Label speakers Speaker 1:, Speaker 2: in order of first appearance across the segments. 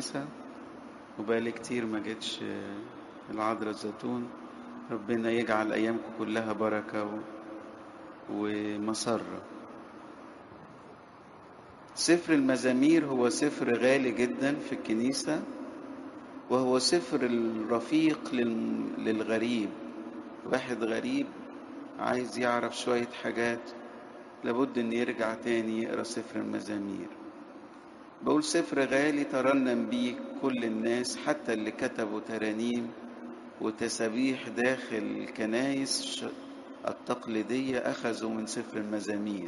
Speaker 1: الكنيسة وبقالي كتير ما جيتش العذراء الزيتون ربنا يجعل أيامكم كلها بركة و... ومسرة سفر المزامير هو سفر غالي جدا في الكنيسة وهو سفر الرفيق لل... للغريب واحد غريب عايز يعرف شوية حاجات لابد ان يرجع تاني يقرا سفر المزامير بقول سفر غالي ترنم بيه كل الناس حتى اللي كتبوا ترانيم وتسابيح داخل الكنايس التقليدية أخذوا من سفر المزامير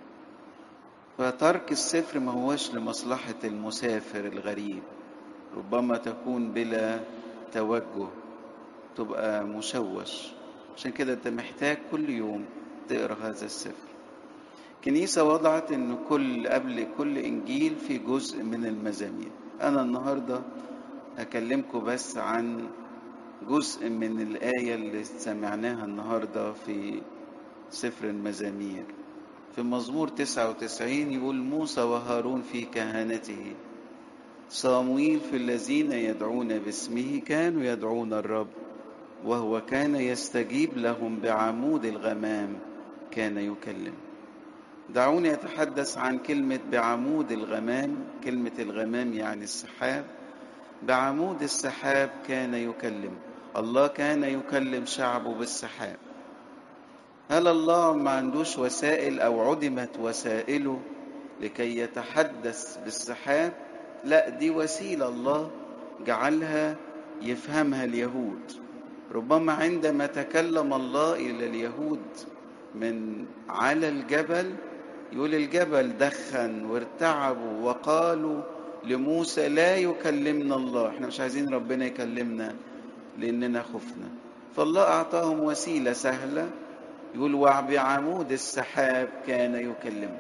Speaker 1: فترك السفر ما هوش لمصلحة المسافر الغريب ربما تكون بلا توجه تبقى مشوش عشان كده انت محتاج كل يوم تقرا هذا السفر الكنيسة وضعت ان كل قبل كل انجيل في جزء من المزامير انا النهاردة هكلمكم بس عن جزء من الآية اللي سمعناها النهاردة في سفر المزامير في مزمور 99 يقول موسى وهارون في كهنته صامويل في الذين يدعون باسمه كانوا يدعون الرب وهو كان يستجيب لهم بعمود الغمام كان يكلم دعوني أتحدث عن كلمة بعمود الغمام كلمة الغمام يعني السحاب بعمود السحاب كان يكلم الله كان يكلم شعبه بالسحاب هل الله ما عندوش وسائل أو عدمت وسائله لكي يتحدث بالسحاب لا دي وسيلة الله جعلها يفهمها اليهود ربما عندما تكلم الله إلى اليهود من على الجبل يقول الجبل دخن وارتعبوا وقالوا لموسى لا يكلمنا الله احنا مش عايزين ربنا يكلمنا لاننا خفنا فالله اعطاهم وسيله سهله يقول وبعمود السحاب كان يكلمه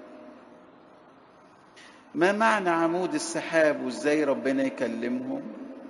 Speaker 1: ما معنى عمود السحاب وازاي ربنا يكلمهم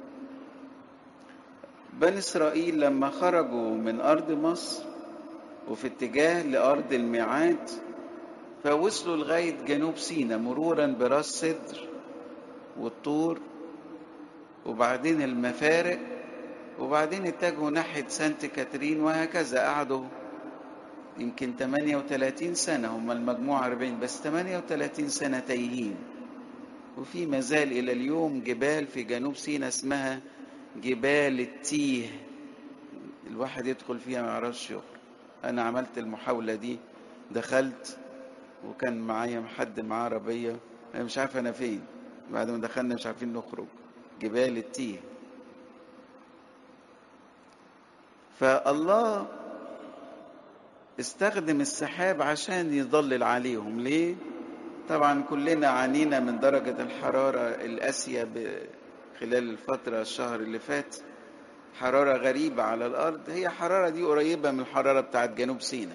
Speaker 1: بني اسرائيل لما خرجوا من ارض مصر وفي اتجاه لارض الميعاد فوصلوا لغايه جنوب سينا مرورا براس سدر والطور وبعدين المفارق وبعدين اتجهوا ناحية سانت كاترين وهكذا قعدوا يمكن 38 سنة هم المجموعة 40 بس 38 سنة تايهين وفي مازال إلى اليوم جبال في جنوب سينا اسمها جبال التيه الواحد يدخل فيها ما يعرفش يخرج أنا عملت المحاولة دي دخلت وكان معايا حد معاه عربية أنا مش عارف أنا فين بعد ما دخلنا مش عارفين نخرج جبال التيه فالله استخدم السحاب عشان يضلل عليهم ليه طبعا كلنا عانينا من درجة الحرارة القاسية خلال الفترة الشهر اللي فات حرارة غريبة على الأرض هي حرارة دي قريبة من الحرارة بتاعت جنوب سيناء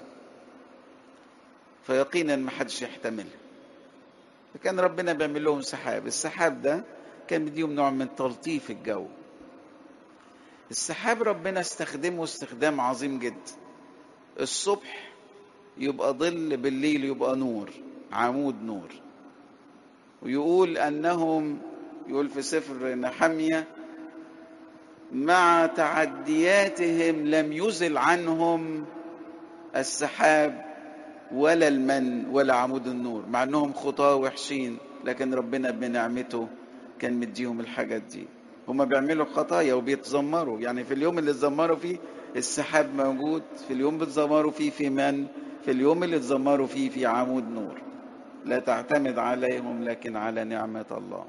Speaker 1: فيقينا ما حدش يحتملها فكان ربنا بيعمل لهم سحاب السحاب ده كان بيديهم نوع من تلطيف الجو السحاب ربنا استخدمه استخدام عظيم جدا الصبح يبقى ظل بالليل يبقى نور عمود نور ويقول انهم يقول في سفر نحمية مع تعدياتهم لم يزل عنهم السحاب ولا المن ولا عمود النور مع انهم خطاه وحشين لكن ربنا بنعمته كان مديهم الحاجات دي هما بيعملوا خطايا وبيتذمروا يعني في اليوم اللي اتذمروا فيه السحاب موجود في اليوم اللي اتذمروا فيه في من في اليوم اللي اتذمروا فيه في عمود نور لا تعتمد عليهم لكن على نعمة الله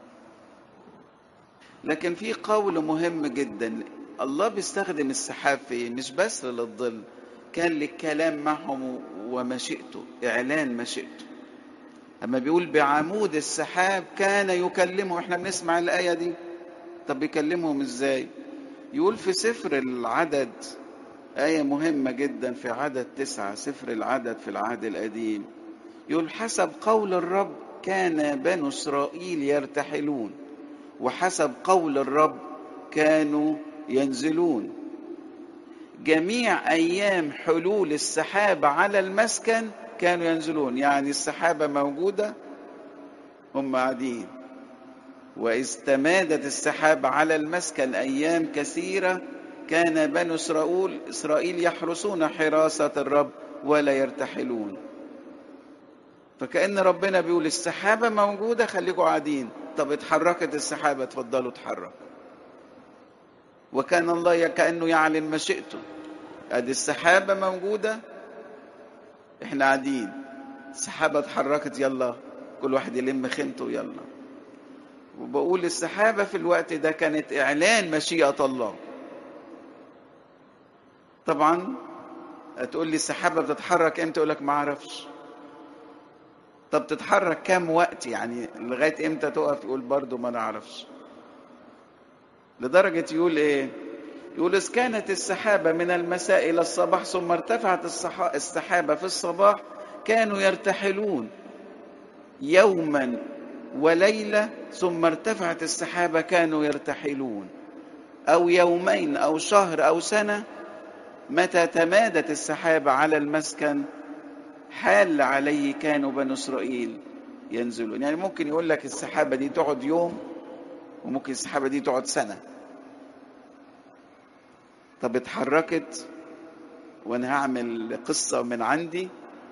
Speaker 1: لكن في قول مهم جدا الله بيستخدم السحاب في مش بس للظل كان للكلام معهم ومشيئته إعلان مشيئته أما بيقول بعمود السحاب كان يكلمه احنا بنسمع الآية دي طب بيكلمهم ازاي يقول في سفر العدد آية مهمة جدا في عدد تسعة سفر العدد في العهد القديم يقول حسب قول الرب كان بنو إسرائيل يرتحلون وحسب قول الرب كانوا ينزلون جميع أيام حلول السحابة على المسكن كانوا ينزلون يعني السحابة موجودة هم قاعدين وإذ تمادت السحاب على المسكن أيام كثيرة كان بنو إسرائيل إسرائيل يحرسون حراسة الرب ولا يرتحلون فكأن ربنا بيقول السحابة موجودة خليكم قاعدين طب اتحركت السحابة اتفضلوا اتحرك وكان الله كأنه يعلن مشيئته ادي السحابة موجودة احنا قاعدين السحابة اتحركت يلا كل واحد يلم خيمته يلا وبقول السحابة في الوقت ده كانت إعلان مشيئة الله طبعا هتقول لي السحابة بتتحرك امتى اقول لك ما اعرفش طب تتحرك كام وقت يعني لغاية امتى تقف يقول برضو ما نعرفش لدرجة يقول ايه يقول إذ كانت السحابة من المساء إلى الصباح ثم ارتفعت السحابة في الصباح كانوا يرتحلون يوما وليلة ثم ارتفعت السحابة كانوا يرتحلون أو يومين أو شهر أو سنة متى تمادت السحابة على المسكن حال عليه كانوا بنو إسرائيل ينزلون يعني ممكن يقول لك السحابة دي تقعد يوم وممكن السحابة دي تقعد سنة طب اتحركت وانا هعمل قصة من عندي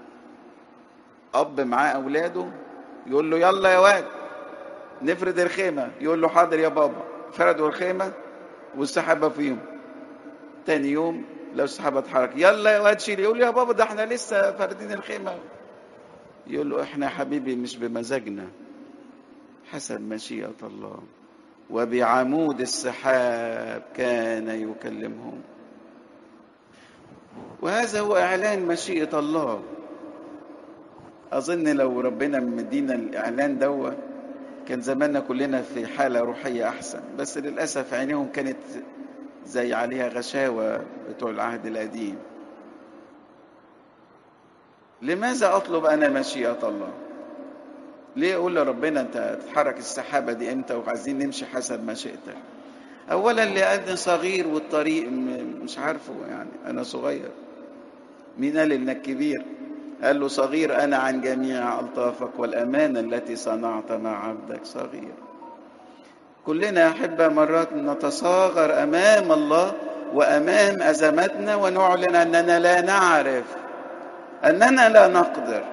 Speaker 1: اب معاه اولاده يقول له يلا يا واد نفرد الخيمة يقول له حاضر يا بابا فردوا الخيمة والسحابة فيهم تاني يوم لو السحابة اتحرك يلا يا واد شيل يقول له يا بابا ده احنا لسه فاردين الخيمة يقول له احنا يا حبيبي مش بمزاجنا حسب مشيئة الله وبعمود السحاب كان يكلمهم وهذا هو اعلان مشيئه الله اظن لو ربنا مدينا الاعلان دوا كان زماننا كلنا في حاله روحيه احسن بس للاسف عينيهم كانت زي عليها غشاوه بتوع العهد القديم لماذا اطلب انا مشيئه الله ليه اقول لربنا انت تتحرك السحابه دي امتى وعايزين نمشي حسب مشيئتك اولا لاني صغير والطريق مش عارفه يعني انا صغير مين قال انك كبير قال له صغير انا عن جميع الطافك والامانه التي صنعت مع عبدك صغير كلنا احبه مرات نتصاغر امام الله وامام ازماتنا ونعلن اننا لا نعرف اننا لا نقدر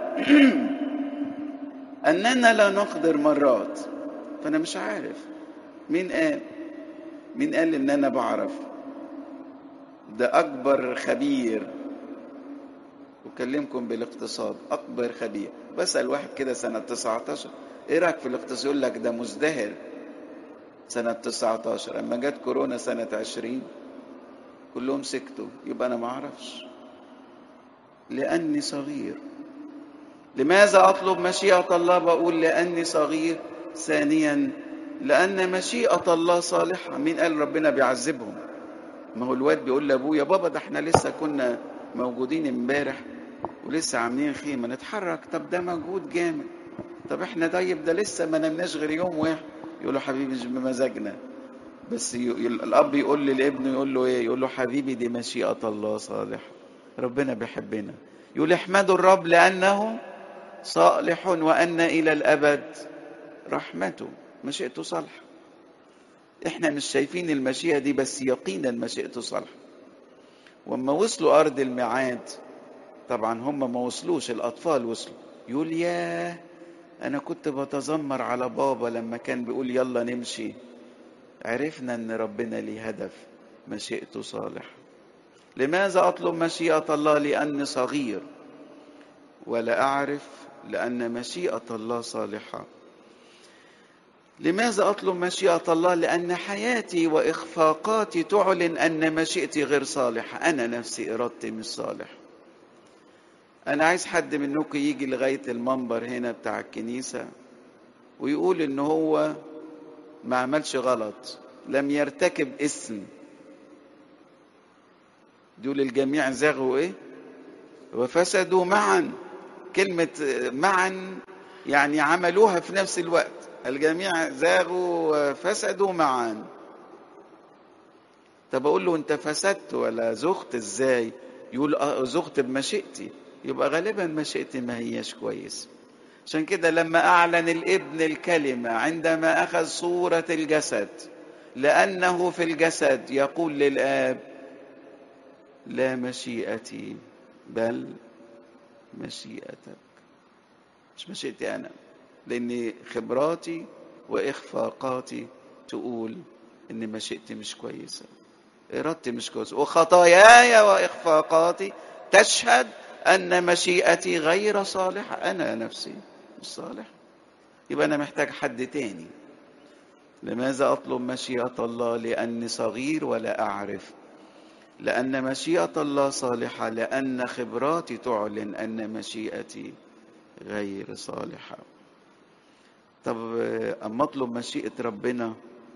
Speaker 1: أننا لا نقدر مرات فأنا مش عارف مين قال مين قال إن أنا بعرف ده أكبر خبير أكلمكم بالاقتصاد أكبر خبير بسأل واحد كده سنة 19 إيه رأيك في الاقتصاد يقول لك ده مزدهر سنة 19 أما جت كورونا سنة 20 كلهم سكتوا يبقى أنا ما أعرفش لأني صغير لماذا اطلب مشيئه الله بقول لاني صغير ثانيا لان مشيئه الله صالحه مين قال ربنا بيعذبهم ما هو الواد بيقول لابوه يا بابا ده احنا لسه كنا موجودين امبارح ولسه عاملين خيمه نتحرك طب ده مجهود جامد طب احنا طيب ده لسه ما نمناش غير يوم واحد يقول له حبيبي مش بمزاجنا بس ي... الاب يقول لابنه يقول له ايه يقول له حبيبي دي مشيئه الله صالحه ربنا بيحبنا يقول احمدوا الرب لانه صالح وأن إلى الأبد رحمته مشيئته صالحة احنا مش شايفين المشيئة دي بس يقينا مشيئته صالحة وما وصلوا أرض الميعاد طبعا هم ما وصلوش الأطفال وصلوا يقول ياه أنا كنت بتذمر على بابا لما كان بيقول يلا نمشي عرفنا أن ربنا ليه هدف مشيئته صالحة لماذا أطلب مشيئة الله لأني صغير ولا أعرف لأن مشيئة الله صالحة لماذا أطلب مشيئة الله لأن حياتي وإخفاقاتي تعلن أن مشيئتي غير صالحة أنا نفسي إرادتي مش صالحة أنا عايز حد منكم يجي لغاية المنبر هنا بتاع الكنيسة ويقول إن هو ما عملش غلط لم يرتكب اسم دول الجميع زاغوا ايه وفسدوا معا كلمة معا يعني عملوها في نفس الوقت الجميع زاغوا وفسدوا معا طب اقول له انت فسدت ولا زغت ازاي يقول اه زغت بمشيئتي يبقى غالبا مشيئتي ما هياش كويس عشان كده لما أعلن الابن الكلمة عندما أخذ صورة الجسد لأنه في الجسد يقول للآب لا مشيئتي بل مشيئتك مش مشيئتي أنا لأن خبراتي وإخفاقاتي تقول إن مشيئتي مش كويسة إرادتي مش كويسة وخطاياي وإخفاقاتي تشهد أن مشيئتي غير صالحة أنا نفسي مش صالحة يبقى أنا محتاج حد تاني لماذا أطلب مشيئة الله لأني صغير ولا أعرف لأن مشيئة الله صالحة لأن خبراتي تعلن أن مشيئتي غير صالحة طب أما أطلب مشيئة ربنا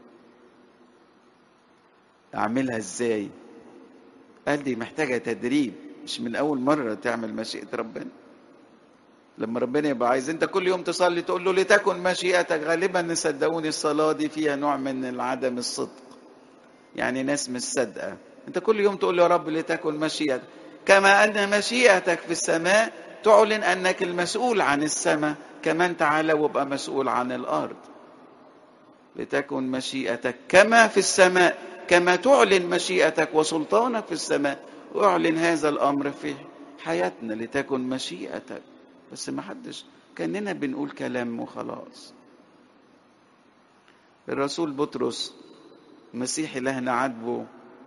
Speaker 1: أعملها إزاي قال دي محتاجة تدريب مش من أول مرة تعمل مشيئة ربنا لما ربنا يبقى عايز انت كل يوم تصلي تقول له لتكن مشيئتك غالبا صدقوني الصلاة دي فيها نوع من عدم الصدق يعني ناس مش صادقة انت كل يوم تقول له يا رب لتكن مشيئتك كما ان مشيئتك في السماء تعلن انك المسؤول عن السماء كمان تعالى وابقى مسؤول عن الارض لتكن مشيئتك كما في السماء كما تعلن مشيئتك وسلطانك في السماء اعلن هذا الامر في حياتنا لتكن مشيئتك بس ما حدش كاننا بنقول كلام وخلاص الرسول بطرس مسيحي لهنا عاتبه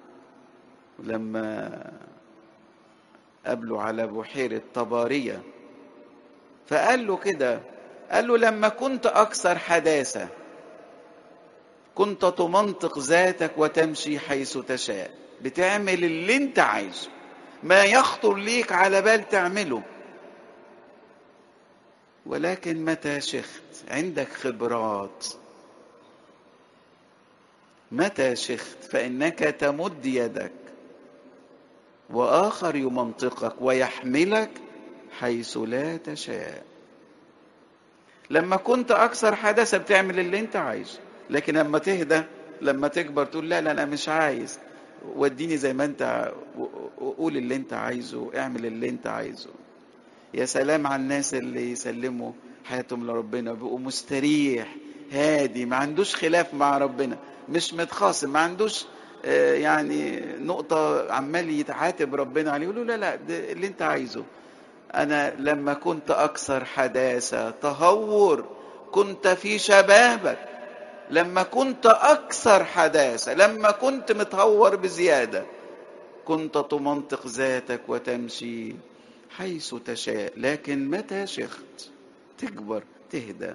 Speaker 1: لما قابله على بحيرة طبارية فقال له كده قال له لما كنت أكثر حداثة كنت تمنطق ذاتك وتمشي حيث تشاء بتعمل اللي انت عايزه ما يخطر ليك على بال تعمله ولكن متى شخت عندك خبرات متى شخت فإنك تمد يدك وآخر يمنطقك ويحملك حيث لا تشاء لما كنت أكثر حدثة بتعمل اللي أنت عايزه لكن لما تهدى لما تكبر تقول لا لا أنا مش عايز وديني زي ما أنت قول اللي أنت عايزه اعمل اللي أنت عايزه يا سلام على الناس اللي يسلموا حياتهم لربنا بيبقوا مستريح هادي ما عندوش خلاف مع ربنا مش متخاصم ما عندوش يعني نقطة عمال يتعاتب ربنا عليه يقول له لا لا ده اللي انت عايزه انا لما كنت اكثر حداثة تهور كنت في شبابك لما كنت اكثر حداثة لما كنت متهور بزيادة كنت تمنطق ذاتك وتمشي حيث تشاء لكن متى شخت تكبر تهدى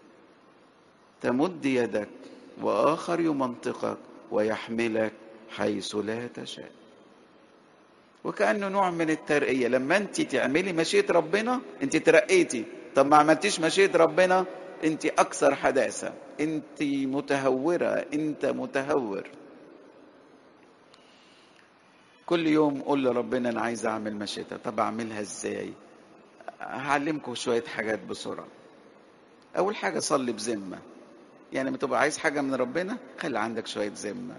Speaker 1: تمد يدك واخر يمنطقك ويحملك حيث لا تشاء وكانه نوع من الترقيه لما انت تعملي مشيئه ربنا انت ترقيتي طب ما عملتيش مشيئه ربنا انت اكثر حداثه انت متهوره انت متهور كل يوم قول لربنا انا عايز اعمل مشيئتك طب اعملها ازاي هعلمكم شويه حاجات بسرعه اول حاجه صلي بذمه يعني لما تبقى عايز حاجه من ربنا خلي عندك شويه ذمه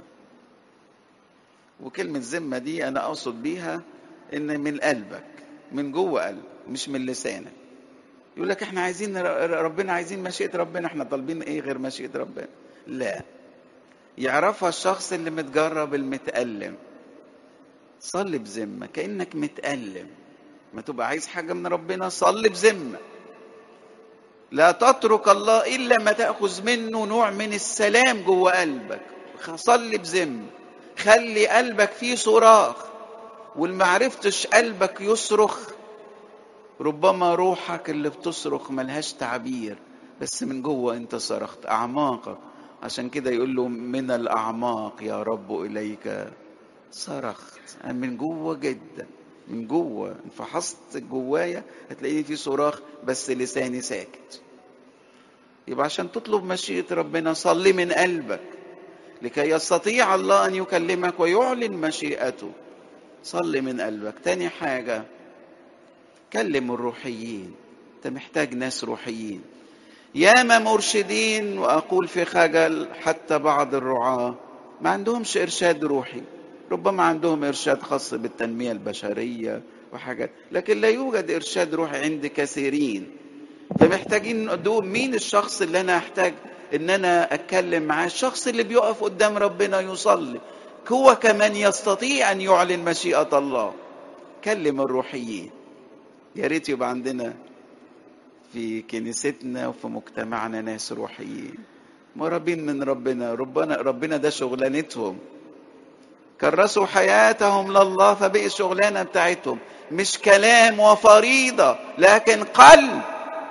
Speaker 1: وكلمه ذمه دي انا اقصد بيها ان من قلبك من جوه قلب مش من لسانك يقول لك احنا عايزين ربنا عايزين مشيئه ربنا احنا طالبين ايه غير مشيئه ربنا لا يعرفها الشخص اللي متجرب المتألم صلي بذمة كأنك متألم ما تبقى عايز حاجة من ربنا صلي بذمة لا تترك الله إلا ما تأخذ منه نوع من السلام جوه قلبك صلي بذمة خلي قلبك فيه صراخ والمعرفتش قلبك يصرخ ربما روحك اللي بتصرخ ملهاش تعبير بس من جوه انت صرخت اعماقك عشان كده يقول له من الاعماق يا رب اليك صرخت من جوه جدا من جوه فحصت جوايا هتلاقيني في صراخ بس لساني ساكت يبقى عشان تطلب مشيئة ربنا صلي من قلبك لكي يستطيع الله أن يكلمك ويعلن مشيئته صلي من قلبك تاني حاجة كلم الروحيين انت محتاج ناس روحيين ياما مرشدين واقول في خجل حتى بعض الرعاة ما عندهمش ارشاد روحي ربما عندهم ارشاد خاص بالتنمية البشرية وحاجات لكن لا يوجد ارشاد روحي عند كثيرين فمحتاجين ندوب مين الشخص اللي انا احتاج ان انا اتكلم معاه الشخص اللي بيقف قدام ربنا يصلي هو كمان يستطيع ان يعلن مشيئه الله كلم الروحيين يا ريت يبقى عندنا في كنيستنا وفي مجتمعنا ناس روحيين مرابين من ربنا ربنا ربنا ده شغلانتهم كرسوا حياتهم لله فبقي الشغلانه بتاعتهم مش كلام وفريضه لكن قلب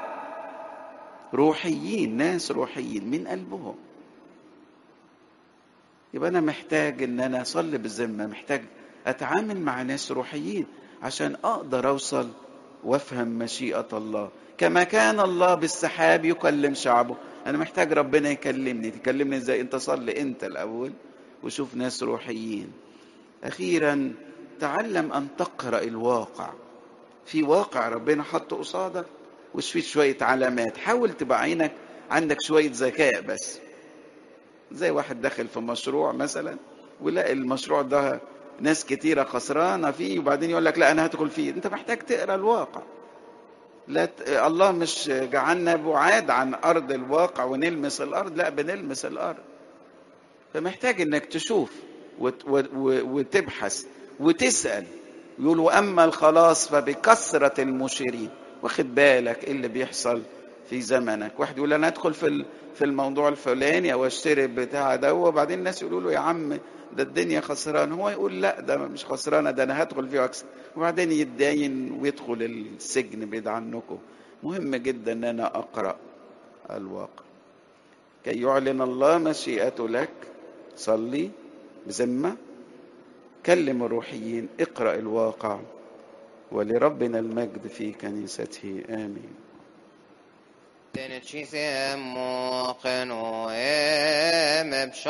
Speaker 1: روحيين ناس روحيين من قلبهم يبقى انا محتاج ان انا اصلي بالذمه محتاج اتعامل مع ناس روحيين عشان اقدر اوصل وافهم مشيئه الله كما كان الله بالسحاب يكلم شعبه انا محتاج ربنا يكلمني تكلمني ازاي انت صلي انت الاول وشوف ناس روحيين اخيرا تعلم ان تقرا الواقع في واقع ربنا حطه قصادك وش فيه شويه علامات حاول تبقى عينك عندك شويه ذكاء بس زي واحد داخل في مشروع مثلا ولاقي المشروع ده ناس كتيرة خسرانة فيه وبعدين يقول لك لا أنا هدخل فيه أنت محتاج تقرأ الواقع لا ت... الله مش جعلنا بعاد عن أرض الواقع ونلمس الأرض لا بنلمس الأرض فمحتاج إنك تشوف وت... و... و... وتبحث وتسأل يقول وأما الخلاص فبكثرة المشيرين واخد بالك إيه اللي بيحصل في زمنك واحد يقول أنا أدخل في في الموضوع الفلاني أو أشتري بتاع ده وبعدين الناس يقولوا له يا عم ده الدنيا خسران هو يقول لا ده مش خسرانة ده أنا هدخل فيه وأكسب وبعدين يتداين ويدخل السجن بعيد عنكم مهم جدا أن أنا أقرأ الواقع كي يعلن الله مشيئته لك صلي بذمة كلم الروحيين اقرأ الواقع ولربنا المجد في كنيسته آمين
Speaker 2: Den ci siamo che noi